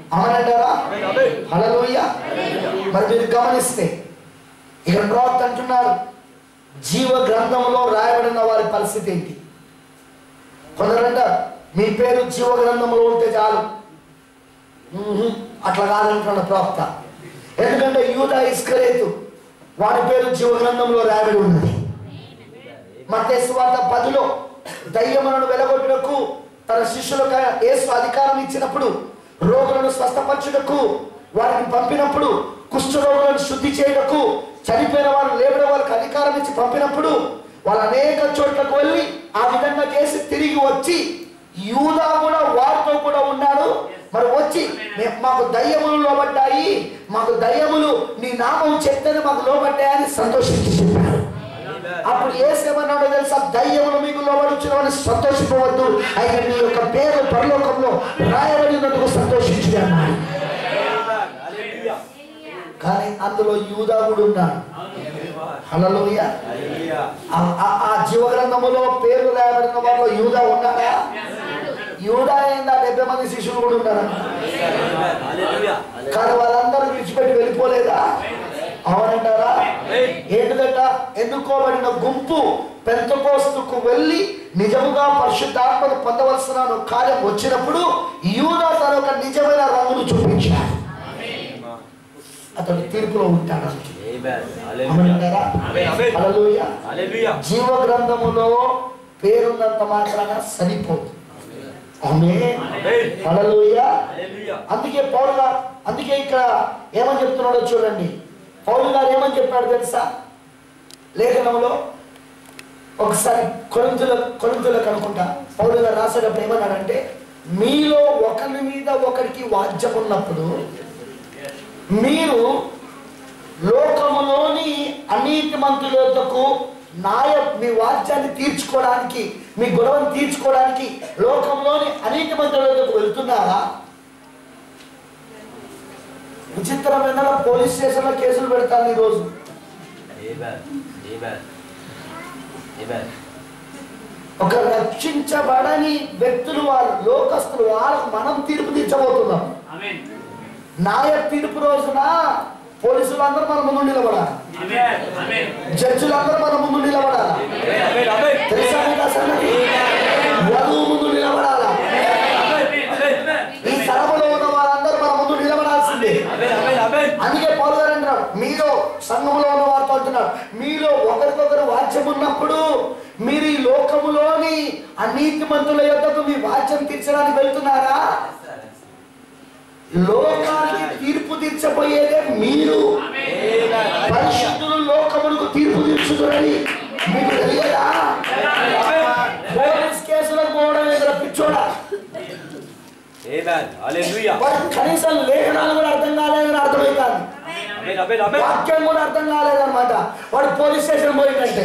అవునంటారా హల్లెలూయా మరి మీరు గమనిస్తే ఇక్కడ ప్రవక్త అంటున్నారు జీవ గ్రంథంలో రాయబడిన వారి పరిస్థితి ఏంటి కొందరంటారు మీ పేరు జీవ గ్రంథంలో ఉంటే చాలు మ్మ్హ్. అట్లా కాదంటున్నాడు ప్రవక్త ఎందుకంటే యూద ఇస్కరేతు వాడి పేరు జీవ గ్రంథంలో రాయబడి ఉన్నది మత్తయి వార్త పదిలో దయ్యములను వెలగొట్టుటకు తన శిష్యులకు యేసు అధికారం ఇచ్చినప్పుడు రోగులను స్వస్థపరచుటకు వారిని పంపినప్పుడు కుష్ఠ రోగులను శుద్ధి చేయటకు చనిపోయిన వారు లేబడే వాళ్ళకి అధికారం ఇచ్చి పంపినప్పుడు వాళ్ళు అనేక చోట్లకు వెళ్ళి ఆ విధంగా చేసి తిరిగి వచ్చి యూదా కూడా వారితో కూడా ఉన్నాడు మరి వచ్చి "మే- మాకు దయ్యములు లోబడ్డాయి మాకు దయ్యములు నీ నామం చెప్తేనే మాకు లోబడ్డాయని సంతోషించి చెప్పారు అప్పుడు ఏసేమన్నాడో తెలుసా దయ్యములు మీకు లోబడుచున్నామని సంతోషించవద్దు అయితే మీ యొక్క పేరు పరలోకంలో రాయబడినందుకు సంతోషించి అన్నాడు కానీ అందులో యూదా కూడా ఉన్నాడు హలలోయ ఆ- ఆ- ఆ జీవ గ్రంథములో పేరు రాయబడిన వారిలో యూదా ఉన్నాడా యూదా ఏందా డెబ్బై మంది శిష్యులు కూడా ఉన్నారా కానీ వాళ్ళందరూ విడిచిపెట్టి వెళ్ళిపోలేదా అవునంటారా ఏంటిదట ఎన్నుకోబడిన గుంపు పెంతకోస్తుకు వెళ్ళి నిజముగా పరిశుద్ధాత్మను పొందవలసిన కార్యం వచ్చినప్పుడు యూదా తన ఒక నిజమైన రంగును చూపించాడు అతడు తీర్పులో ఉంటాడు అవునంటారా హల్లెలూయా. జీవ గ్రంథములో పేరున్నంత మాత్రాన సరిపోదు ఆమె హల్లెలూయా అందుకే పౌలు గారు అందుకే ఇక్కడ ఏమని చెప్తున్నాడో చూడండి పౌలు గారు ఏమని చెప్పాడు తెలుసా లేఖనంలో ఒకసారి కొరింతుల కొరింతులకు అనుకుంటా పౌలు గారు రాసేటప్పుడు ఏమన్నాడంటే మీలో ఒకరి మీద ఒకరికి వాద్యం ఉన్నప్పుడు మీరు లోకములోని అనీతి మంతులకు నాయ మీ వాద్యాన్ని తీర్చుకోవడానికి మీ గొడవను తీర్చుకోవడానికి లోకంలోని అనీతి మంతులకు వెళ్తున్నారా విచిత్రమైన పోలీస్ స్టేషన్లో కేసులు పెడతాను ఈరోజు ఒక రక్షించబడని వ్యక్తులు వాళ్ళు లోకస్తులు వాళ్ళకు మనం తీర్పు తీర్చబోతున్నాం న్యాయ తీర్పు రోజున పోలీసులు అందరూ మన ముందు నిలబడాలి జడ్జిలు అందరూ మన ముందు నిలబడాలి తెలుసా మీకు ఆ సంగతి వధువు ముందు నిలబడాలా ఈ తరములో ఉన్న వాళ్ళందరూ మన ముందు నిలబడాల్సిందే అందుకే పౌలు గారు అంటున్నారు మీలో సంఘంలో ఉన్న వారితో అంటున్నారు మీలో ఒకరికొకరు వాద్యం ఉన్నప్పుడు మీరు ఈ లోకములోని అనీతి మంతుల యొక్కకు మీ వాద్యం తీర్చడానికి వెళ్తున్నారా లోకానికి తీర్పు తీర్చబోయేదే మీరు పరిశుద్ధులు లోకములకు తీర్పు తీర్చుతున్నది మీకు తెలియదా పోలీస్ కేసులకు పోవడం ఎదురు పిచ్చోడా వాడికి కనీసం లేఖనాలు కూడా అర్థం కాలేదని అర్థమవుతుంది వాక్యం కూడా అర్థం కాలేదన్నమాట వాడు పోలీస్ స్టేషన్ పోయిందంటే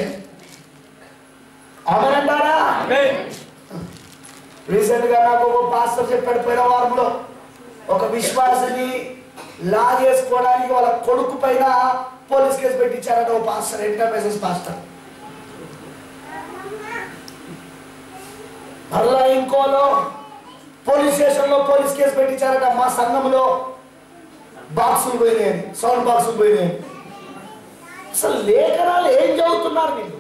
అవునంటారా రీసెంట్ గా నాకు ఒక పాస్టర్ చెప్పాడు పోయిన వారంలో ఒక విశ్వాసిని లా చేసుకోవడానికి వాళ్ళ కొడుకు పైన పోలీస్ కేసు పెట్టించారట ఓ పాస్టర్ ఎంటర్ప్రైజెస్ పాస్టర్ మళ్ళా ఇంకోలో పోలీస్ స్టేషన్ లో పోలీస్ కేసు పెట్టించారట మా సంఘంలో బాక్సులు పోయినాయని సౌండ్ బాక్సులు పోయినాయని అసలు లేఖనాలు ఏం చదువుతున్నారు మీరు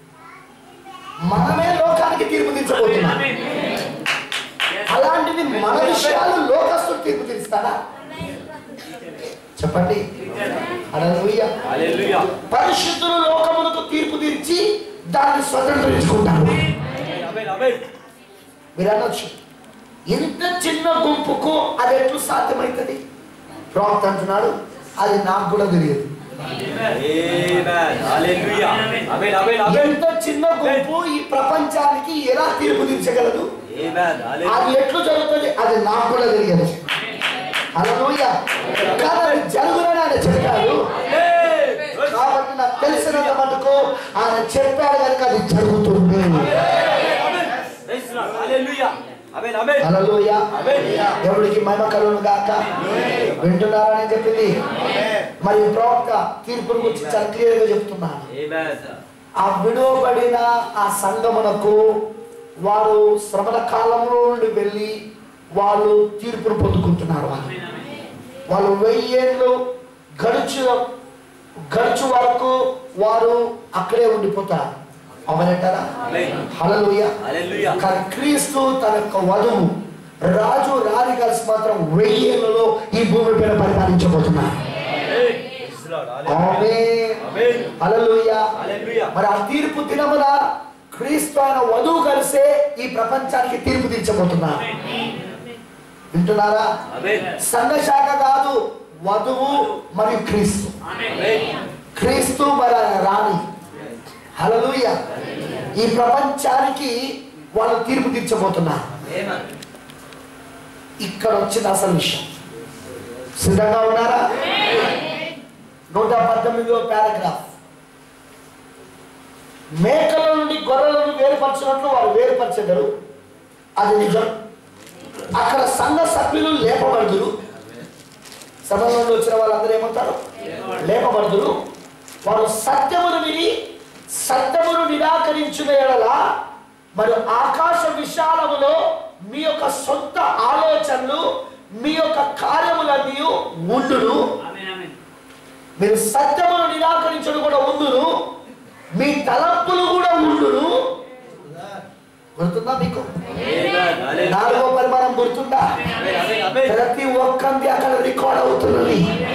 మనమే లోకానికి తీర్పు తీర్చబోతున్నాం అలాంటిది మన విషయాలు లోకస్తులు తీర్పు తీరుస్తారా చెప్పండి హల్లెలూయా పరిశుద్ధులు లోకములకు తీర్పు తీర్చి దాన్ని స్వతంత్రించుకుంటారు మీరు అనొచ్చు ఇంత చిన్న గుంపుకు అది ఎట్లు సాధ్యమవుతుంది ప్రవక్త అంటున్నాడు అది నాకు కూడా తెలియదు ఎంత చిన్న గుంపు ఈ ప్రపంచానికి ఎలా తీర్పు తీర్చగలదు అది ఎట్లు జరుగుతుంది అది నాకు కూడా తెలియదు హల్లెలూయా కానీ అది జరుగునని ఆయన చెప్పాడు కాబట్టి నాకు తెలిసినంత మటుకు ఆయన చెప్పాడు కనుక అది జరుగుతుంది హల్లెలూయా దేవుడికి మహిమ కలుగును గాక వింటున్నారని చెప్పింది మరి ఈ ప్రవక్త తీర్పుల గురించి చాలా క్లియర్ గా చెప్తున్నాను ఆ విడువబడిన ఆ సంగమునకు వారు శ్రమల కాలంలో నుండి వెళ్ళి వాళ్ళు తీర్పును పొందుకుంటున్నారు వాళ్ళు వాళ్ళు వెయ్యేళ్ళు గడుచు గడుచు వరకు వారు అక్కడే ఉండిపోతారు అవునంటారా హల్లెలూయా హల్లెలూయా. కానీ క్రీస్తు తన యొక్క వధువు రాజు రాణి కలిసి మాత్రం వెయ్యేళ్లలో ఈ భూమి పైన పరిపాలించబోతున్నారు ఆమేన్. హల్లెలూయా. హల్లెలూయా. మరి ఆ తీర్పు దినమున క్రీస్తు ఆయన వధువు కలిసే ఈ ప్రపంచానికి తీర్పు తీర్చబోతున్నారు వింటున్నారా సంఘ శాఖ కాదు వధువు మరియు క్రీస్తు క్రీస్తు మరి ఆయన రాణి హల్లెలూయ ఈ ప్రపంచానికి వాళ్ళు తీర్పు తీర్చబోతున్నారు ఇక్కడ వచ్చిన అసలు విషయం సిద్ధంగా ఉన్నారా నూట పద్దెనిమిదో పారాగ్రాఫ్ మేకల నుండి గొర్రెలను వేరుపరచినట్లు వారు వేరుపరచెదరు అది నిజం అక్కడ సంఘ సభ్యులు లేపబడుదురు సభలో నుండి వచ్చిన వాళ్ళందరూ ఏమంటారు లేపబడుదురు వారు సత్యమును విని సత్యమును నిరాకరించిన ఎడల మరి ఆకాశ విశాలములో మీ యొక్క సొంత ఆలోచనలు మీ యొక్క కార్యములన్నీ ఉండును మీరు సత్యమును నిరాకరించడం కూడా ఉండును మీ తలంపులు కూడా ఉండును గుర్తుందా మీకు నాలుగో పరిమాణం గుర్తుందా ప్రతి ఒక్కంది అక్కడ రికార్డ్ అవుతున్నది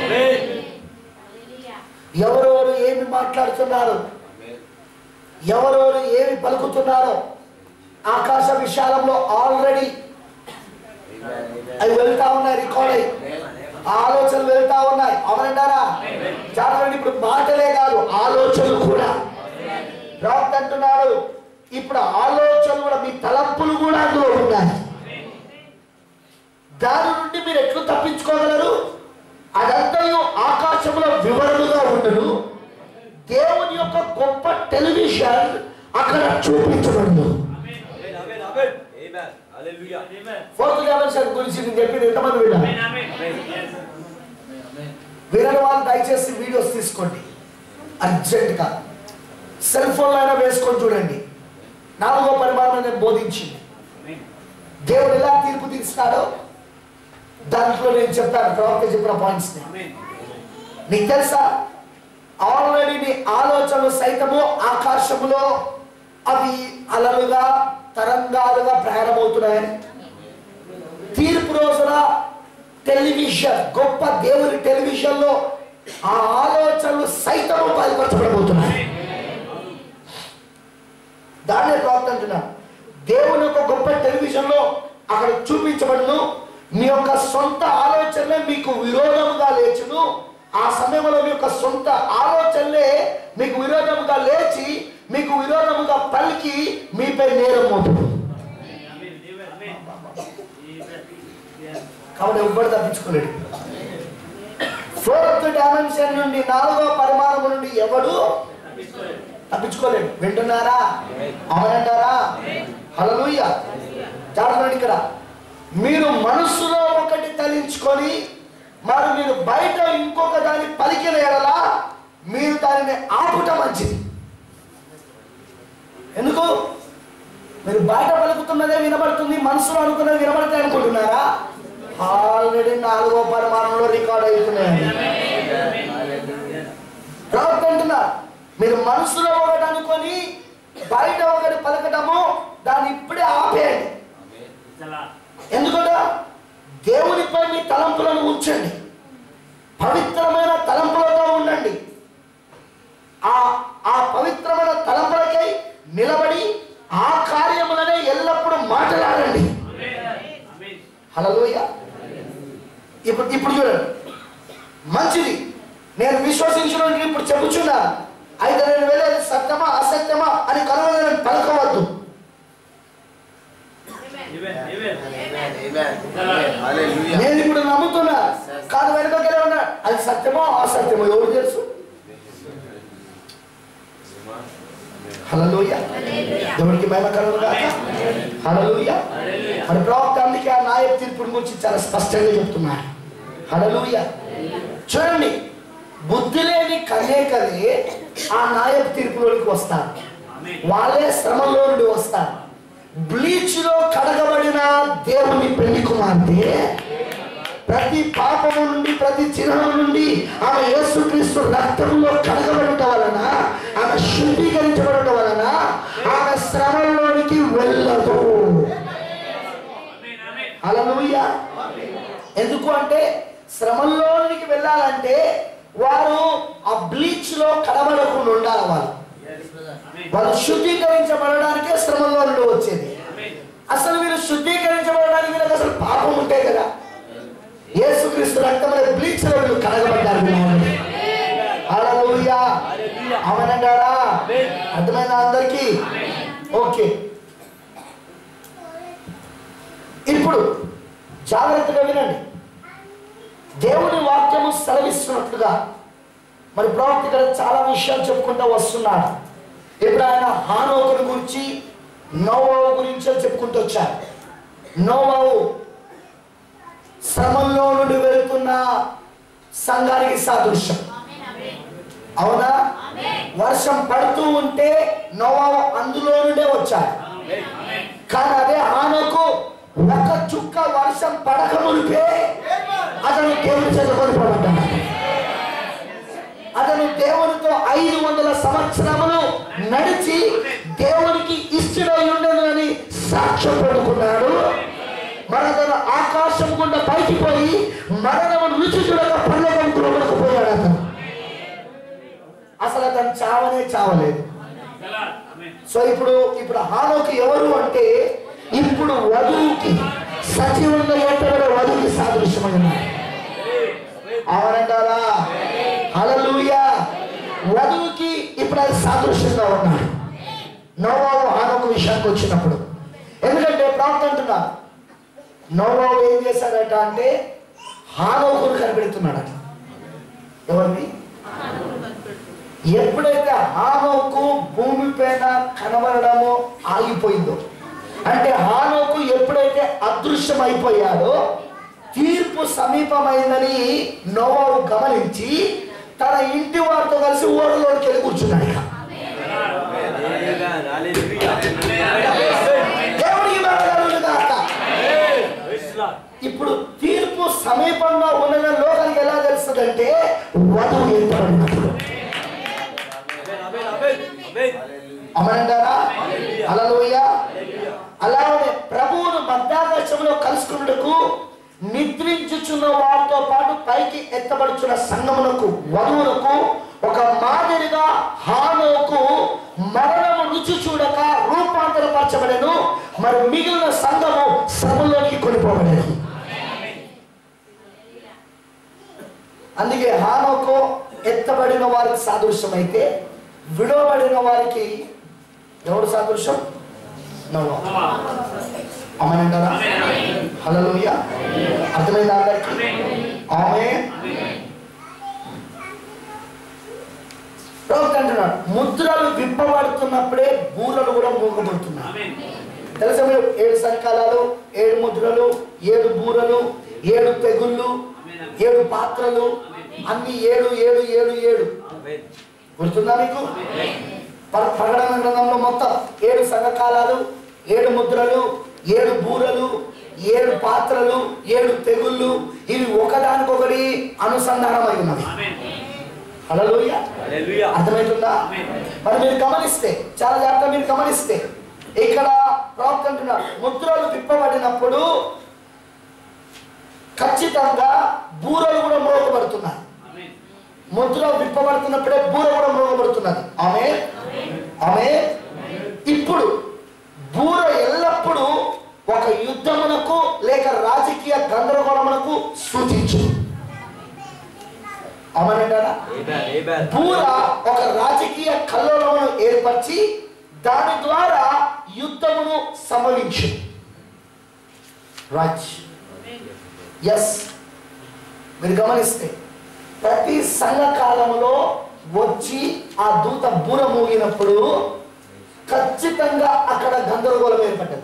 ఎవరెవరు ఏమి మాట్లాడుతున్నారు ఎవరెవరు ఏమి పలుకుతున్నారో ఆకాశ విశాలంలో ఆల్రెడీ అవి వెళ్తా ఉన్నాయి రికార్డ్ అయ్యి ఆలోచనలు వెళ్తా ఉన్నాయి అవునంటారా చాలా మంది ఇప్పుడు మాటలే కాదు ఆలోచనలు కూడా ప్రవక్త అంటున్నాడు ఇప్పుడు ఆలోచనలు కూడా మీ తలంపులు కూడా అందులో ఉన్నాయి దాని నుండి మీరు ఎట్లు తప్పించుకోగలరు అదంతయు ఆకాశంలో వివరణగా ఉండదు దేవుని యొక్క గొప్ప టెలివిజన్ అక్కడ చూపించబడదు ఫోర్త్ డైమెన్షన్ గురించి నేను చెప్పింది ఎంతమంది విన్నారు వినని వాళ్ళు దయచేసి వీడియోస్ తీసుకోండి అర్జెంటుగా సెల్ ఫోన్లో అయినా వేసుకొని చూడండి నాలుగో పరిమాణం నేను బోధించింది దేవుడు ఎలా తీర్పు తీస్తాడో దాంట్లో నేను చెప్తాను ప్రవక్త చెప్పిన పాయింట్స్ నీకు తెలుసా ఆల్రెడీ నీ ఆలోచనలు సైతము ఆకాశములో అవి అలలుగా తరంగాలుగా ప్రయాణమవుతున్నాయని తీర్పు రోజున టెలివిజన్ గొప్ప దేవుని టెలివిజన్ లో ఆ ఆలోచనలు సైతము బయలుపరచబడబోతున్నాయి దాన్నే ప్రవక్త అంటున్నా దేవుని యొక్క గొప్ప టెలివిజన్ లో అక్కడ చూపించబడును మీ యొక్క సొంత ఆలోచనలే మీకు విరోధముగా లేచును ఆ సమయంలో మీ యొక్క సొంత ఆలోచనలే మీకు విరోధముగా లేచి మీకు విరోధముగా పలికి మీపై నేరం మోపుడు కాబట్టి ఎవ్వరు తప్పించుకోలేడు ఫోర్త్ డైమెన్షన్ నుండి నాలుగో పరిమాణము నుండి ఎవడు తప్పించుకోలేడు వింటున్నారా అవునంటారా హలలుయ్య జాగ్రత్త ఇక్కడ మీరు మనస్సులో ఒకటి తలించుకొని మరి మీరు బయట ఇంకొక దాన్ని పలికిన ఎడలా మీరు దానిని ఆపుట మంచిది ఎందుకు మీరు బయట పలుకుతున్నదే వినబడుతుంది మనసులో అనుకున్నది వినబడతాయి అనుకుంటున్నారా ఆల్రెడీ నాలుగో పరిమాణంలో రికార్డ్ అవుతున్నాయండి ప్రవక్త అంటున్నా మీరు మనసులో ఒకటి అనుకొని బయట ఒకటి పలకటము దాన్ని ఇప్పుడే ఆపేయండి ఎందుకంటే దేవునిపై మీ తలంపులను ఉంచండి పవిత్రమైన తలంపులతో ఉండండి ఆ ఆ పవిత్రమైన తలంపులకై నిలబడి ఆ కార్యములనే ఎల్లప్పుడూ మాట్లాడండి హలోయ ఇప్పుడు ఇప్పుడు చూడండి మంచిది నేను విశ్వసించడానికి ఇప్పుడు చెబుతున్నా అయితే నేను వెళ్ళేది సత్యమా అసత్యమా అని కనుగొని పలకవద్దు నేను ఇప్పుడు నమ్ముతున్నా కాదు వెనుకకెళ్ళే ఉన్నా అది సత్యమో అసత్యమో ఎవరు తెలుసు హలోయ దేవునికి మహిమ కలుగుగా హలోయ మరి ప్రవక్త అందుకే ఆ నాయ తీర్పుని గురించి చాలా స్పష్టంగా చెప్తున్నారు హలోయ చూడండి బుద్ధి లేని కన్యకలే ఆ నాయక తీర్పులోనికి వస్తారు వాళ్ళే శ్రమలో నుండి వస్తారు బ్లీచ్ లో కడగబడిన దేవుని పెళ్లి కుమార్తె ప్రతి పాపము నుండి ప్రతి చిహ్నం నుండి ఆమె యేసుక్రీస్తు రక్తంలో కడగబడటం వలన ఆమె శుద్ధీకరించబడటం వలన ఆమె శ్రమంలోనికి వెళ్ళదు అలలుయ్య ఎందుకు అంటే శ్రమంలోనికి వెళ్ళాలంటే వారు ఆ బ్లీచ్ లో కడబడకుండా ఉండాలి వాళ్ళు వాళ్ళు శుద్ధీకరించబడడానికే శ్రమంలో నుండి వచ్చేది అసలు వీళ్ళు శుద్ధీకరించబడడానికి వీళ్ళకి అసలు పాపం ఉంటే కదా యేసుక్రీస్తు రక్తం అనే బ్లీచ్ లో వీళ్ళు కడగబడ్డారు హల్లెలూయా అవునంటారా అర్థమైందా అందరికీ ఓకే ఇప్పుడు జాగ్రత్తగా వినండి దేవుని వాక్యము సెలవిస్తున్నట్లుగా మరి ప్రవక్త ఇక్కడ చాలా విషయాలు చెప్పుకుంటూ వస్తున్నాడు ఇప్పుడు ఆయన హానోకుని గురించి నోవావు గురించి చెప్పుకుంటూ వచ్చారు నోవావు శ్రమంలో నుండి వెళ్తున్న సంఘానికి సాదృశ్యం అవునా వర్షం పడుతూ ఉంటే నోవావు అందులో నుండే వచ్చాడు కానీ అదే ఆమెకు ఒక చుక్క వర్షం పడక మునిపే అతను దేవుని చేత కొనిపోబడ్డాడు అతను దేవునితో ఐదు వందల సంవత్సరములు నడిచి దేవునికి ఇష్టమై ఉండను అని సాక్ష్యం పడుకున్నాడు మరి అతను ఆకాశం గుండా పైకి పోయి మరణము రుచి చూడక పర్లోకం పోయాడు అతను అసలు అతను చావనే చావలేదు సో ఇప్పుడు ఇప్పుడు హానోకి ఎవరు అంటే ఇప్పుడు వధువుకి సజీవంగా ఏర్పడే వధువుకి సాదృశ్యమైన అవునంటారా హల్లెలూయా వధువుకి ఇప్పుడు అది సాదృశ్యంగా ఉన్నాడు నోవాబు హానోకు విషయానికి వచ్చినప్పుడు ఎందుకంటే ప్రాప్త అంటున్నారు నోవాబు ఏం చేశాడట అంటే హానోకును కనిపెడుతున్నాడట ఎవరిని ఎప్పుడైతే హానోకు భూమి పైన కనబడడము ఆగిపోయిందో అంటే హానోకు ఎప్పుడైతే అదృశ్యం అయిపోయాడో తీర్పు సమీపమైందని నోవావు గమనించి తన ఇంటి వారితో కలిసి ఓడలోకి వెళ్ళి కూర్చున్నాడు ఇక. దేవునికి మహిమ గాక ఇప్పుడు తీర్పు సమీపంగా ఉన్నదని లోకానికి ఎలా తెలుస్తుందంటే వధువు ఏర్పడినప్పుడు అమరంటారా అలలోయ అలానే ప్రభువును మధ్యాకాశంలో కలుసుకున్నకు నిద్రించుచున్న వారితో పాటు పైకి ఎత్తబడుచున్న సంగమునకు వధువులకు ఒక మాదిరిగా హానోకు మరణము రుచి చూడక రూపాంతరపరచబడెను మరి మిగిలిన సంఘము శ్రమలోకి కొనిపోబడేది అందుకే హానోకు ఎత్తబడిన వారికి సాదృశ్యమైతే విడవబడిన వారికి ఎవడు సాదృశ్యం నవ్వా అమ్మనంటారా హలోయ అర్థమైందా అందరికి ఆమె ప్రవక్త అంటున్నాడు ముద్రలు విప్పబడుతున్నప్పుడే బూరలు కూడా మూగబడుతున్నాయి తెలుసా మీరు ఏడు సంకాలాలు ఏడు ముద్రలు ఏడు బూరలు ఏడు తెగుళ్ళు ఏడు పాత్రలు అన్ని ఏడు ఏడు ఏడు ఏడు గుర్తుందా మీకు పర- ప్రకటన గ్రంథంలో మొత్తం ఏడు సంఘకాలాలు ఏడు ముద్రలు ఏడు బూరలు ఏడు పాత్రలు ఏడు తెగుళ్ళు ఇవి ఒకదానికొకటి అనుసంధానమై ఉన్నవి హలోయ అర్థమవుతుందా మరి మీరు గమనిస్తే చాలా జాగ్రత్త మీరు గమనిస్తే ఇక్కడ ప్రవక్త అంటున్నాడు ముద్రలు విప్పబడినప్పుడు ఖచ్చితంగా బూరలు కూడా మోగబడుతున్నాయి ముద్ర విప్పబడుతున్నప్పుడే బూర కూడా మోగబడుతున్నది ఆమె ఆమె ఇప్పుడు బూర ఎల్లప్పుడూ ఒక యుద్ధమునకు లేక రాజకీయ గందరగోళమునకు సూచించు అవునంటారా బూర ఒక రాజకీయ కల్లోలమును ఏర్పరిచి దాని ద్వారా యుద్ధమును సంభవించు రైట్ ఎస్ మీరు గమనిస్తే ప్రతి సంఘకాలంలో వచ్చి ఆ దూత బూర మోగినప్పుడు ఖచ్చితంగా అక్కడ గందరగోళం ఏర్పడ్డది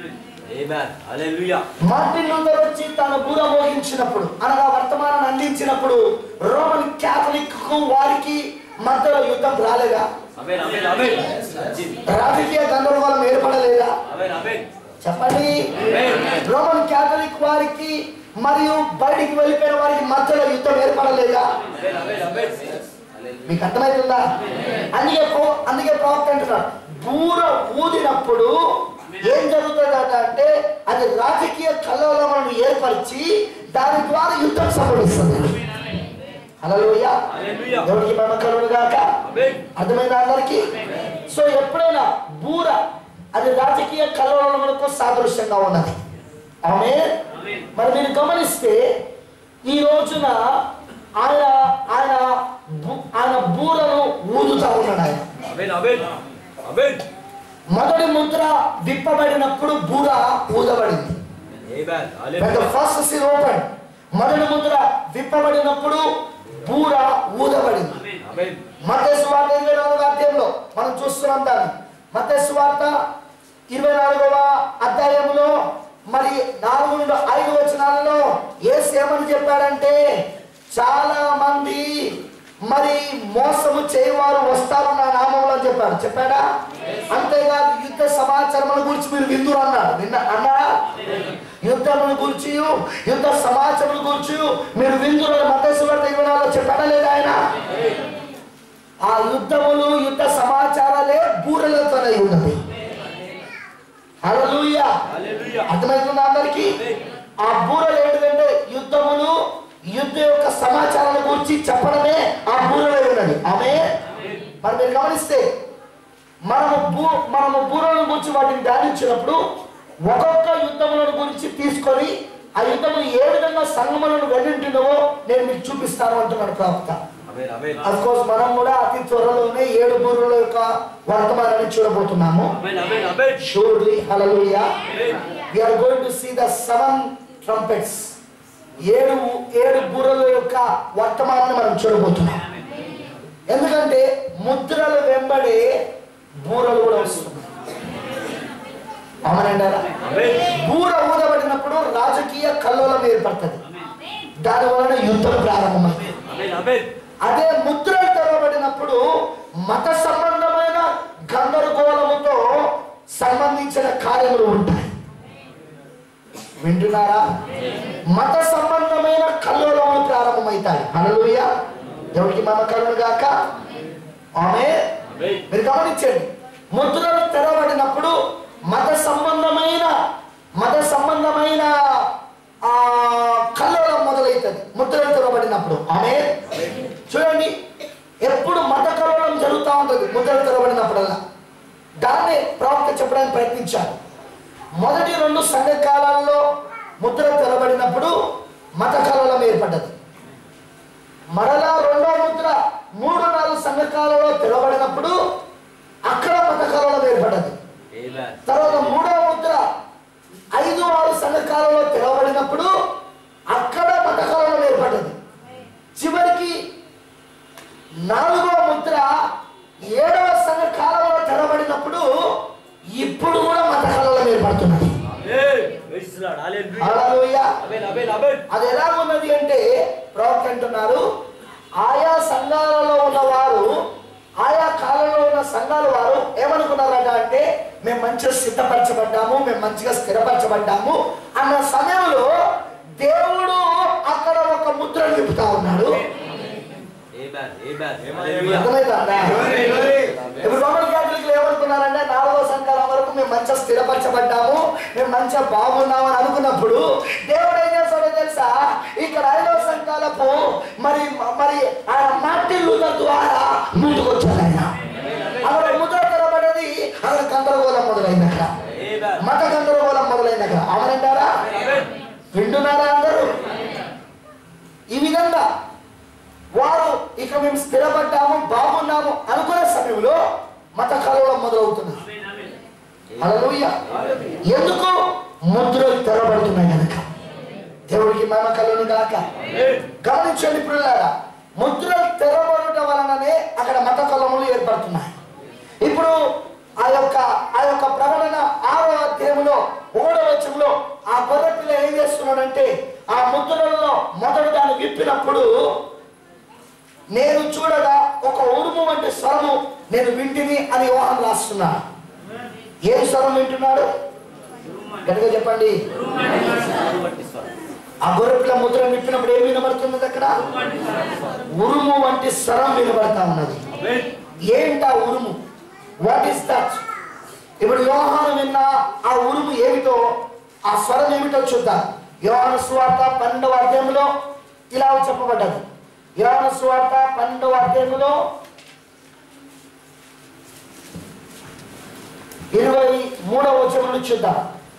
మార్టిన్ లూథర్ వచ్చి తన బూర మోగించినప్పుడు అనగా వర్తమానాన్ని అందించినప్పుడు రోమన్ క్యాథలిక్ కు వారికి మధ్యలో యుద్ధం రాలేదా Amen, amen, amen. రాజకీయ గందరగోళం ఏర్పడలేదా Amen, amen. చెప్పండి Amen. రోమన్ క్యాథలిక్ వారికి మరియు బయటికి వెళ్ళిపోయిన వారికి మధ్యలో యుద్ధం ఏర్పడలేదా Amen, amen, amen. మీకు అర్థమవుతుందా అందుకే ప్రవ- అందుకే ప్రవక్త అంటున్నాడు బూర ఊదినప్పుడు ఏం జరుగుతుందట అంటే అది రాజకీయ కలవలను ఏర్పరిచి దాని ద్వారా యుద్ధం సంభవిస్తుంది హల్లెలూయా Hallelujah. దేవుడికి మహిమ కలుగును గాక Amen. అర్థమైందా అందరికి సో ఎప్పుడైనా బూర అది రాజకీయ కలవరములకు సాదృశ్యంగా ఉన్నది ఆమె మరి మీరు గమనిస్తే ఈ రోజున ఆయన ఆయన బు- ఆయన బూరను ఊదుతా ఉన్నాడు ఆయన Amen, amen. Amen. మొదటి ముద్ర విప్పబడినప్పుడు బూర ఊదబడింది Amen. When the Hallelujah. first seal opened, మొదటి ముద్ర విప్పబడినప్పుడు బూర ఊదబడింది Amen. మత్తయి వార్త ఇరవై నాలుగో అధ్యాయంలో మనం చూస్తున్నాం దాన్ని మత్తయి వార్త ఇరవై నాలుగవ అధ్యాయంలో మరి నాలుగు నుండి ఐదు వచనాలలో యేసు ఏమని చెప్పాడంటే చాలా మంది మరి మోసము చేయవారు వస్తారు నా నామంలో అని చెప్పాడు చెప్పాడా అంతేకాదు యుద్ధ సమాచారముల గురించి మీరు విందురు అన్నాడు విన్న అన్నాడా యుద్ధముల గురించి యుద్ధ సమాచారముల గురించి మీరు విందురు మత్తయి వార్త ఇరవై నాలుగులో చెప్పాడా లేదా ఆయన ఆ యుద్ధములు యుద్ధ సమాచారాలే బూరలతోనే ఉన్నది హల్లెలూయా Hallelujah. అర్థమవుతుందా అందరికి ఆ బూరలు ఏంటంటే యుద్ధములు యుద్ధ యొక్క సమాచారాల గురించి చెప్పడమే ఆ బూరలో ఉన్నది ఆమె మరి మీరు గమనిస్తే మనము బూ మనము బూరల గురించి వాటిని ధ్యానించినప్పుడు ఒక్కొక్క యుద్ధములను గురించి తీసుకొని ఆ యుద్ధములు ఏ విధంగా సంగములను వెళ్ళింటున్నావో నేను మీకు చూపిస్తాను అంటున్నాడు ప్రవక్త Amen, amen. అఫ్ కోర్స్ మనం కూడా అతి త్వరలోనే ఏడు బూరుల యొక్క వర్తమానాన్ని చూడబోతున్నాము Amen, amen, amen. Surely hallelujah Amen. We are going to see the seven trumpets ఏడు ఏడు బూరల యొక్క వర్తమానాన్ని మనం చూడబోతున్నాం ఎందుకంటే ముద్రలు వెంబడి బూరలు కూడా వస్తున్నాయి అవునంటారా Amen. బూర ఊదబడినప్పుడు రాజకీయ కల్లోలం ఏర్పడుతుంది దాని వలన యుద్ధం ప్రారంభమైంది Amen, amen. అదే ముద్రలు తెరవబడినప్పుడు మత సంబంధమైన గందరగోళముతో సంబంధించిన కార్యములు ఉంటాయి వింటున్నారా మత సంబంధమైన కల్లోలములు ప్రారంభమవుతాయి హల్లెలూయ దేవుడికి మమ కలుగు గాక ఆమె Amen. మీరు గమనించండి ముద్రలు తెరవబడినప్పుడు మత సంబంధమైన మత సంబంధమైన ఆ కల్లోలం మొదలవుతుంది ముద్రలు తెరవబడినప్పుడు ఆమె చూడండి ఎప్పుడు మత కల్లోలం జరుగుతూ ఉంటుంది ముద్రలు తెరవబడినప్పుడల్లా దాన్నే ప్రవక్త చెప్పడానికి ప్రయత్నించారు మొదటి రెండు సంఘకాలాల్లో ముద్ర తెరబడినప్పుడు మత కల్లోలం ఏర్పడ్డది మరలా రెండో ముద్ర మూడు నాలుగు సంఘకాలలో తెరవబడినప్పుడు అక్కడ మత కల్లోలం ఏర్పడ్డది Amen. తర్వాత మూడవ ముద్ర ఐదు ఆరు సంఘకాలలో తెరవబడినప్పుడు అక్కడ మత కల్లోలం ఏర్పడ్డది చివరికి నాలుగవ ముద్ర ఏడవ సంఘకాలంలో తెరవబడినప్పుడు ఇప్పుడు కూడా మత కల్లోలం ఏర్పడుతున్నది Amen. Praise the Lord. Hallelujah. Hallelujah Amen, amen, amen. అది ఎలా ఉన్నది అంటే ప్రవక్త అంటున్నారు ఆయా సంఘాలలో ఉన్నవారు ఆయా కాలంలో ఉన్న సంఘాల వారు ఏమనుకున్నారట అంటే మేము మంచిగా సిద్ధపరచబడ్డాము మేము మంచిగా స్థిరపరచబడ్డాము అన్న సమయంలో దేవుడు అక్కడ ఒక ముద్ర నింపుతా ఉన్నాడు Amen, amen. Hallelujah. అర్థమైందా ఇప్పుడు రోమన్ క్యాథలిక్లు ఏమనుకున్నారంటే నాలుగో సంఘాల వరకు మేము మంచిగా స్థిరపరచబడ్డాము మేము మంచిగా బాగున్నాము అని అనుకున్నప్పుడు దేవుడు ఏం చేస్తాడో తెలుసా ఇక్కడ ఐదవ సంఘాలకు మరి మరి ఆయన మార్టిన్ లూథర్ ద్వారా ముందుకొచ్చాడు ఆయన అక్కడ ముద్ర తెరబడేది అక్కడ గందరగోళం మొదలైంది అక్కడ Amen. మత గందరగోళం మొదలైంది అక్కడ అవునంటారా Amen. వింటున్నారా అందరూ ఈ విధంగా వారు ఇక మేము స్థిరపడ్డాము బాగున్నాము అనుకునే సమయంలో మత కలవడం మొదలవుతుంది హల్లెలూయా ఎందుకు ముద్రలు తెరబడుతున్నాయి కనుక దేవుడికి మహిమ కలుగును గాక Amen. గమనించండి పిల్లలారా ముద్రలు తెరబడుట వలననే అక్కడ మత కలములు ఏర్పడుతున్నాయి ఇప్పుడు ఆ యొక్క ఆ యొక్క ప్రకటన ఆరో అధ్యాయంలో ఒకటో వచ్చంలో ఆ గొర్రె పిల్ల ఏం చేస్తున్నాడంటే ఆ ముద్రలలో మొదటి దాన్ని విప్పినప్పుడు నేను చూడగా ఒక ఉరుము వంటి స్వరము నేను వింటిని అని యోహాన్ రాస్తున్నా ఏం స్వరం వింటున్నాడు గట్టిగా చెప్పండి బట్టి స్వరం ఆ గొర్రెపిల్ల ముద్ర విప్పినప్పుడు ఏం వినబడుతున్నది అక్కడ ఉరుము వంటి స్వరం వినబడతా ఉన్నది ఆమేన్ ఏంటి ఆ ఉరుము వాట్ ఈస్ దట్ ఇప్పుడు యోహాను విన్న ఆ ఉరుము ఏమిటో ఆ స్వరం ఏమిటో చూద్దాం యోహాను సువార్త పన్నెండవ అధ్యాయంలో ఇలా చెప్పబడ్డది యోహాను సువార్త పన్నెండవ అధ్యాయంలో ఇరవై మూడవ వచనం నుంచి చూద్దాం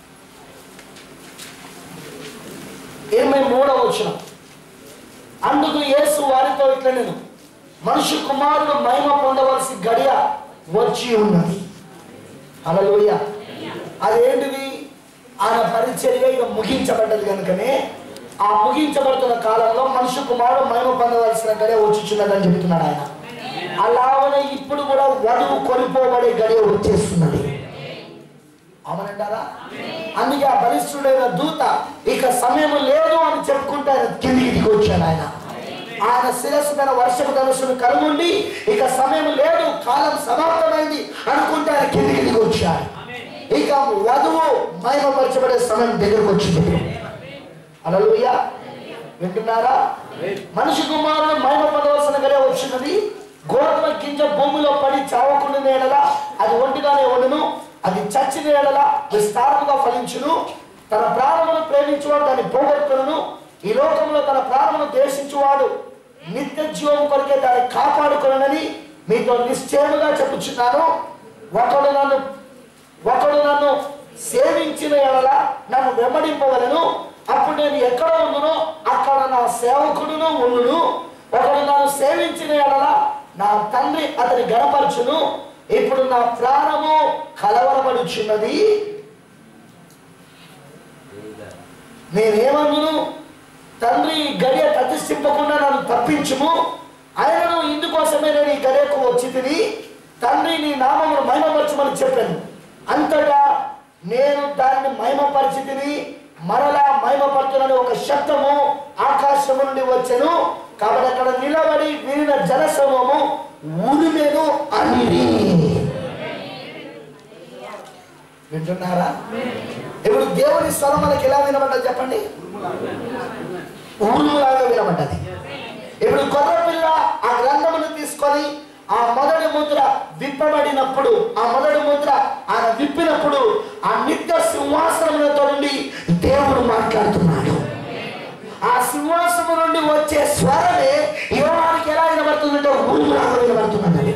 ఇరవై మూడవ వచనం అందుకు యేసు వారితో ఇట్లా నేను మనుషు కుమారుడు మహిమ పొందవలసి గడియ వచ్చి ఉన్నది అలలోయ అదేంటిది ఆయన పరిచర్య ఇక ముగించబడ్డది కనుకనే ఆ ముగించబడుతున్న కాలంలో మనుషు కుమారుడు మహిమ పొందవలసిన గడియ వచ్చుచున్నదని చెబుతున్నాడు ఆయన అలాగనే ఇప్పుడు కూడా వధువు కొనిపోబడే గడియ వచ్చేస్తున్నది అవునంటారా అందుకే ఆ బలిష్ఠుడైన దూత ఇక సమయం లేదు అని చెప్పుకుంటే ఆయన కిందికి దిగి వచ్చాడు ఆయన ఆయన శిరస్సు మీద వర్షపు ధనుసును కలుగుండి ఇక సమయం లేదు కాలం సమాప్తమైంది అనుకుంటే ఆయన కిందికి దిగి వచ్చాడు ఇక వధువు మహిమపరచబడే సమయం దగ్గరకు వచ్చింది అలలుయ్య వింటున్నారా మనిషి కుమారుడు మహిమ పదవలసిన గడే వచ్చినది గోధుమ గింజ భూమిలో పడి చావకుండా నేడలా అది ఒంటిగానే వండును అది చచ్చిన నేడల విస్తారముగా ఫలించును తన ప్రాణమును ప్రేమించువాడు దాన్ని పోగొట్టుకును ఈ లోకంలో తన ప్రాణమును దేశించువాడు నిత్య జీవం కొరకే దాన్ని కాపాడుకునని మీతో నిశ్చయముగా చెప్పుచున్నాను ఒకడు నన్ను ఒకడు నన్ను సేవించిన ఎడల నన్ను వెంబడింపవలను అప్పుడు నేను ఎక్కడ ఉండునో అక్కడ నా సేవకుడును ఉండును ఒకడు నన్ను సేవించిన ఎడల నా తండ్రి అతని గణపరచును ఇప్పుడు నా ప్రాణము కలవరపడుచున్నది నేనేమన్నును తండ్రి ఈ గడియ ప్రతిష్ఠింపకుండా నన్ను తప్పించుము ఆయనను ఇందుకోసమే నేను ఈ గడియకు వచ్చి తిని తండ్రి నీ నామమును మహిమపరచమని చెప్పాను అంతటా నేను దాన్ని మహిమపరిచితిని మరలా మహిమపరచునని ఒక శబ్దము ఆకాశము నుండి వచ్చెను కాబట్టి అక్కడ నిలబడి వినిన జనసమూహము ఉరిమెను అనిరి వింటున్నారా ఇప్పుడు దేవుని స్వరం మనకి ఎలా వినబడ్డది చెప్పండి ఊరులాగా వినబడ్డది ఇప్పుడు గొర్రెపిల్ల ఆ గ్రంథమును తీసుకొని ఆ మొదటి ముద్ర విప్పబడినప్పుడు ఆ మొదటి ముద్ర ఆయన విప్పినప్పుడు ఆ నిత్య సింహాసనములతో నుండి దేవుడు మాట్లాడుతున్నాడు ఆ సింహాసనం నుండి వచ్చే స్వరమే యోహానికి ఎలా వినబడుతుందంటే ఊరులాగా వినబడుతుందండి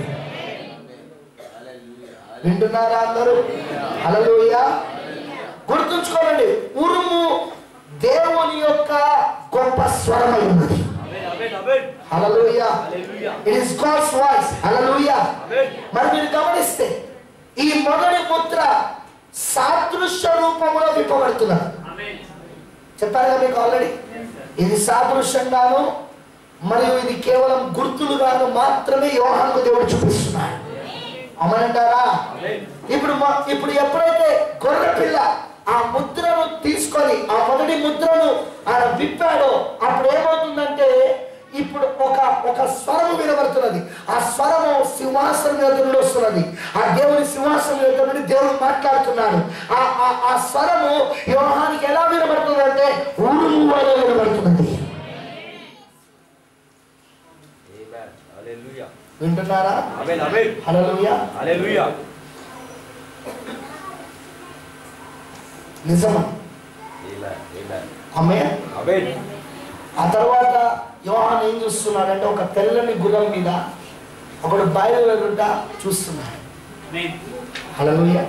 వింటున్నారా అందరూ హల్లెలూయ గుర్తుంచుకోనండి ఉరుము దేవుని యొక్క గొప్ప స్వరమై ఉన్నది amen amen amen hallelujah hallelujah it is God's voice hallelujah amen మరి మీరు గమనిస్తే ఈ మొదటి ముద్ర సాదృశ్య రూపంలో విప్పబడుతున్నది ఆమేన్ చెప్పారు కదా మీకు ఆల్రెడీ ఇది సాదృశ్యంగాను మరియు ఇది కేవలం గుర్తులుగాను మాత్రమే యోహానికి దేవుడు చూపిస్తున్నాడు అమనంటారా ఆమేన్ ఇప్పుడు మ- ఇప్పుడు ఎప్పుడైతే గొర్రె పిల్ల ఆ ముద్రను తీసుకొని ఆ మొదటి ముద్రను ఆయన విప్పాడో అప్పుడు ఏమవుతుందంటే ఇప్పుడు ఒక ఒక స్వరము వినబడుతున్నది ఆ స్వరము సింహాసనం మీద నుండి వస్తున్నది ఆ దేవుని సింహాసనం మీద నుండి దేవుడు మాట్లాడుతున్నాడు ఆ ఆ ఆ స్వరము యోహానికి ఎలా వినబడుతుంది అంటే ఉరుము వలె వినబడుతున్నది ఆమేన్ హల్లెలూయా వింటున్నారా ఆమేన్ ఆమేన్ హల్లెలూయా హల్లెలూయా నిజమా ఆమేన్ ఆమేన్ అమ్మే ఆమేన్ ఆ తర్వాత యోహాన్ ఏం చూస్తున్నాడంటే ఒక తెల్లని గుర్రం మీద ఒకడు బయలుదేరుట చూస్తున్నాడు హల్లెలూయా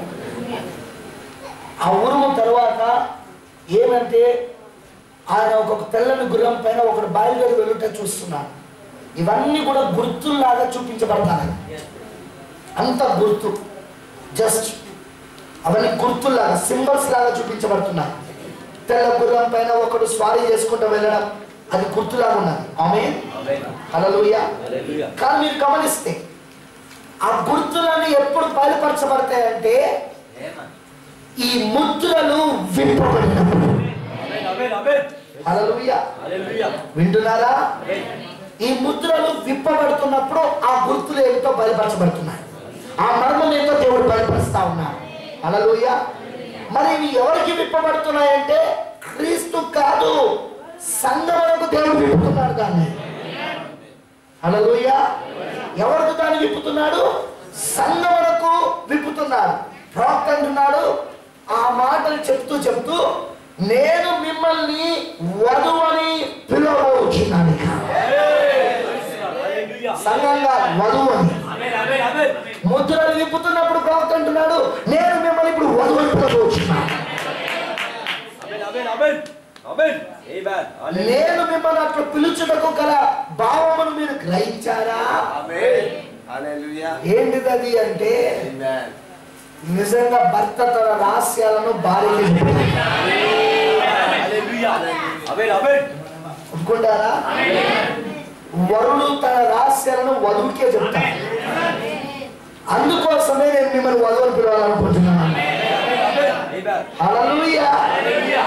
ఆ ఉరుము తర్వాత ఏమంటే ఆయన ఒక తెల్లని గుర్రం పైన ఒకడు బయలుదేరి వెళ్ళుట చూస్తున్నాడు ఇవన్నీ కూడా గుర్తుల్లాగా చూపించబడతాయి అంత గుర్తు జస్ట్ అవన్నీ గుర్తుల్లాగా సింబల్స్ లాగా చూపించబడుతున్నాయి తెల్ల గుర్రం పైన ఒకడు స్వారీ చేసుకుంటూ వెళ్ళడం అది గుర్తులాగా ఉన్నది ఆమె ఆమేన్ హల్లెలూయా హల్లెలూయా కానీ మీరు గమనిస్తే ఆ గుర్తులన్నీ ఎప్పుడు బయలుపరచబడతాయంటే ఈ ముద్రలు విప్పబడినప్పుడు ఆమేన్ ఆమేన్ ఆమేన్ హల్లెలూయా హల్లెలూయా వింటున్నారా ఆమేన్ ఈ ముద్రలు విప్పబడుతున్నప్పుడు ఆ గుర్తులు ఏమిటో బయలుపరచబడుతున్నాయి ఆ మర్మం ఏంటో దేవుడు బయలుపరుస్తా ఉన్నాడు అలలోయ మరి ఇవి ఎవరికి విప్పబడుతున్నాయంటే క్రీస్తు కాదు సంగములకు దేవుడు విప్పుతున్నాడు దాన్ని అలలోయ ఎవరికి దాన్ని విప్పుతున్నాడు సంగములకు విప్పుతున్నాడు ప్రవక్త అంటున్నాడు ఆ మాటలు చెప్తూ చెప్తూ నేను మిమ్మల్ని వధువని పిలవబోచున్నాను ఇక. హల్లెలూయా సంఘంగా వధువు అని ఆమేన్ ఆమేన్ ఆమేన్ ముద్రలు విప్పుతున్నప్పుడు ప్రవక్త అంటున్నాడు నేను మిమ్మల్ని ఇప్పుడు వధువు అని పిలవబోచున్నాను ఆమేన్ ఆమేన్ ఆమేన్ ఆమేన్ ఆమేన్ హల్లెలూయా నేను మిమ్మల్ని అట్లా పిలుచుటకు గల భావమును మీరు గ్రహించారా Amen. Hallelujah. ఏంటిది అది అంటే Amen. నిజంగా భర్త తన రహస్యాలను భార్యకి చెప్తాడు. హల్లెలూయా ఆమేన్ ఆమేన్ ఒప్పుకుంటారా వరుడు తన రహస్యాలను వధువుకే చెప్తాడు అందుకోసమే నేను మిమ్మల్ని వధువుని పిలవాలనుకుంటున్నాను ఆమేన్ హల్లెలూయా హల్లెలూయా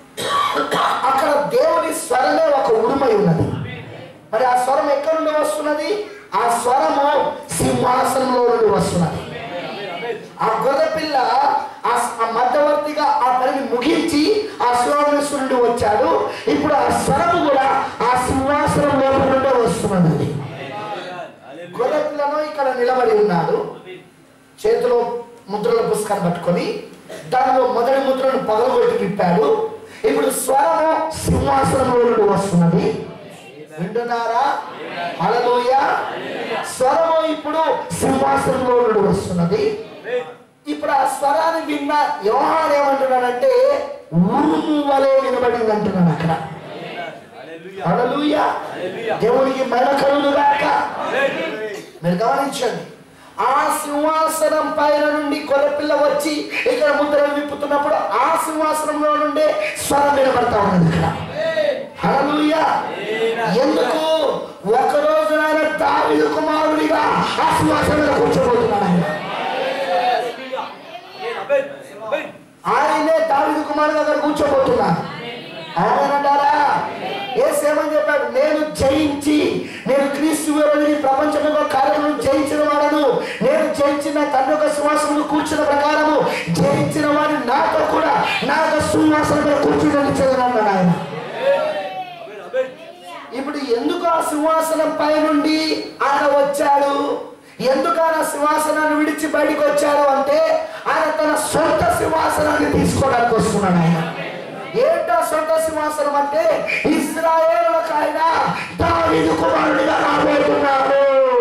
అక్కడ దేవుని స్వరమే ఒక ఉరుమై ఉన్నది మరి ఆ స్వరం ఎక్కడి నుండి వస్తున్నది ఆ స్వరము సింహాసనంలో నుండి వస్తున్నది ఆ గొర్రె పిల్ల ఆ స- ఆ మధ్యవర్తిగా ఆ పనిని ముగించి ఆ శివమేశ్వరుడు వచ్చాడు ఇప్పుడు ఆ స్వరము కూడా ఆ సింహాసనం లోపల నుండే వస్తున్నది గొర్రె పిల్లను ఇక్కడ నిలబడి ఉన్నాడు చేతిలో ముద్రల పుస్తకాన్ని పట్టుకొని దానిలో మొదటి ముద్రను పగలగొట్టి విప్పాడు ఇప్పుడు స్వరము సింహాసనంలో నుండి వస్తున్నది వింటున్నారా హల్లెలూయా స్వరము ఇప్పుడు సింహాసనంలో నుండి వస్తున్నది ఇప్పుడు ఆ స్వరాన్ని విన్న యోహాన్ ఏమంటున్నాడంటే ఉరుము వలె వినబడింది అంటున్నాడు అక్కడ హల్లెలూయా హల్లెలూయా హల్లెలూయా దేవునికి మహిమ కలుగును గాక ఆమేన్ మీరు గమనించండి ఆ సింహాసనం పైన నుండి గొర్రెపిల్ల వచ్చి ఇక్కడ ముద్రలు విప్పుతున్నప్పుడు ఆ సింహాసనంలో నుండే స్వరం వినబడతా ఉన్నది ఇక్కడ హల్లెలూయా ఎందుకు ఒక రోజు ఆయన దావీదు కుమారుడిగా ఆ సింహాసనంలో కూర్చోబోతున్నాడు ఆయన హల్లెలూయా ఆమేన్ ఆమేన్ ఆయనే దావీదు కుమారుడు అక్కడ కూర్చోబోతున్నాడు అవునంటారా ఏసు ఏమని చెప్పాడు నేను జయించి నేను క్రీస్తు విరోధిని ప్రపంచం యొక్క కార్యక్రమం జయించిన వాడను నేను జయించిన తండ్రి యొక్క సింహాసనం కూర్చున్న ప్రకారము జయించిన వాడిని నాతో కూడా నా యొక్క సింహాసనం మీద కూర్చుని అన్నాడు ఆయన ఆమేన్ ఆమేన్ ఇప్పుడు ఎందుకు ఆ సింహాసనం పై నుండి ఆయన వచ్చాడు ఎందుకు ఆయన సింహాసనాన్ని విడిచి బయటికి వచ్చాడు అంటే ఆయన తన సొంత సింహాసనాన్ని తీసుకోవడానికి వస్తున్నాడు ఆయన ఏంటో సొంత సింహాసనం అంటే ఇస్రాయేలులకు ఆయన దావీదు కుమారుడిగా రాబోతున్నాడు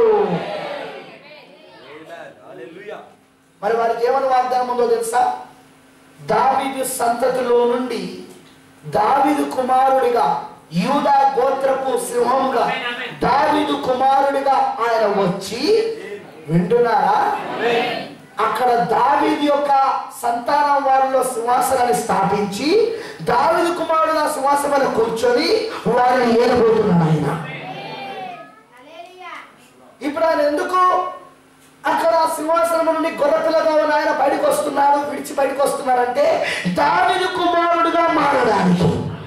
ఆమేన్ హల్లెలూయా మరి వారికి ఏమని వాగ్దానం ఉందో తెలుసా దావీదు సంతతిలో నుండి దావీదు కుమారుడిగా యూదా గోత్రపు సింహంగా దావీదు కుమారుడిగా ఆయన వచ్చి వింటున్నారా అక్కడ దావీదు యొక్క సంతానం వారిలో సింహాసనాన్ని స్థాపించి దావీదు కుమారుడుగా సింహాసనం మీద కూర్చొని వారిని ఏలబోతున్నాడు ఆయన ఇప్పుడు ఆయన ఎందుకు అక్కడ ఆ సింహాసనం నుండి గొర్రెపిల్లగా ఉన్న ఆయన బయటకు వస్తున్నాడు విడిచి బయటకు వస్తున్నాడంటే దావిదు కుమారుడుగా మారడానికి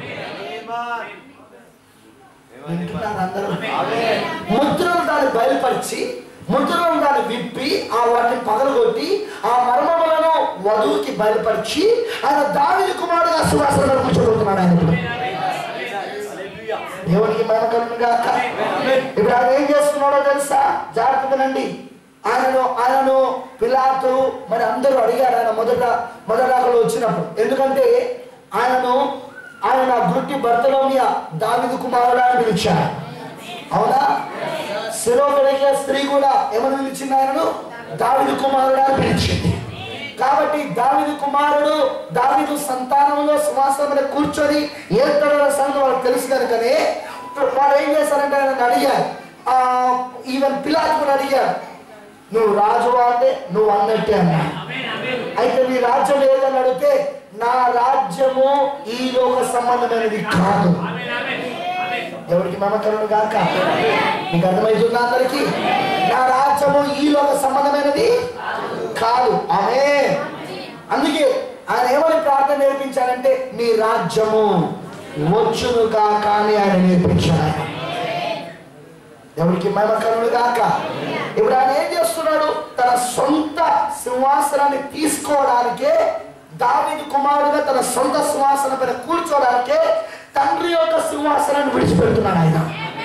వింటున్నారు అందరూ ముద్రలు దాన్ని బయలుపరిచి ముద్రలను దాన్ని విప్పి ఆ వాటిని పగలగొట్టి ఆ మర్మములను వధువుకి బయలుపరిచి ఆయన దావిది కుమారుడుగా సింహాసనం కూర్చోబోతున్నాడు ఆయన ఇప్పుడు హల్లెలూయా దేవునికి మహిమ కలుగును గాక ఇప్పుడు ఆయన ఏం చేస్తున్నాడో తెలుసా జాగ్రత్త వినండి ఆయనను ఆయనను పిలాతు మరి అందరూ అడిగారు ఆయన మొదట మొదట అక్కడ వచ్చినప్పుడు ఎందుకంటే ఆయనను ఆయన గుట్టి భర్తలోమియా దావిదు కుమారుడు అని పిలిచారు అవునా శిరోగడిగే స్త్రీ కూడా ఏమని పిలిచింది ఆయనను దావిదు కుమారుడు అని పిలిచింది కాబట్టి దావిదు కుమారుడు దావిదు సంతానంలో సింహాసనం మీద కూర్చొని ఏర్పడిన సంగతి వాళ్ళకి తెలుసు కనుకనే వాడు ఏం చేశారంటే ఆయన అడిగారు ఆ, ఈవెన్ పిలాత్ కూడా అడిగారు నువ్వు రాజు అంటే నువ్వు అన్నట్టే అన్నా అయితే నీ రాజ్యం ఏదని అడిగితే నా రాజ్యము ఈ లోక సంబంధమైనది కాదు ఎవరికి మమకరుడు కాక మీకు అర్థమవుతుందా అందరికి నా రాజ్యము ఈ లోక సంబంధమైనది కాదు ఆమె అందుకే ఆయన ఏమని ప్రార్థన నేర్పించాడంటే నీ రాజ్యము వచ్చును కాక అని ఆయన నేర్పించాడు ఆయన. దేవునికి మహిమకరుడు గాక ఇప్పుడు ఆయన ఏం చేస్తున్నాడు తన సొంత సింహాసనాన్ని తీసుకోవడానికే దావిది కుమారుడుగా తన సొంత సింహాసనం పైన కూర్చోవడానికే తండ్రి యొక్క సింహాసనాన్ని విడిచిపెడుతున్నాడు ఆయన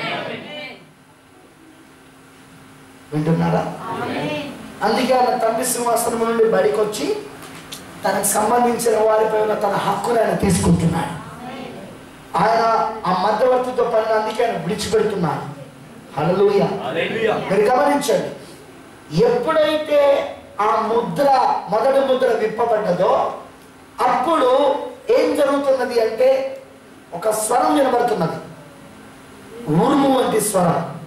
వింటున్నారా అందుకే ఆయన తండ్రి సింహాసనం నుండి బయటకు వచ్చి తనకు సంబంధించిన వారిపై ఉన్న తన హక్కును ఆయన తీసుకుంటున్నాడు ఆయన ఆ మధ్యవర్తితో పని అందుకే ఆయన విడిచిపెడుతున్నాడు హల్లెలూయా హల్లెలూయా మీరు గమనించండి ఎప్పుడైతే ఆ ముద్ర మొదటి ముద్ర విప్పబడ్డదో అప్పుడు ఏం జరుగుతున్నది అంటే ఒక స్వరం వినబడుతున్నది ఉరుము వంటి స్వరం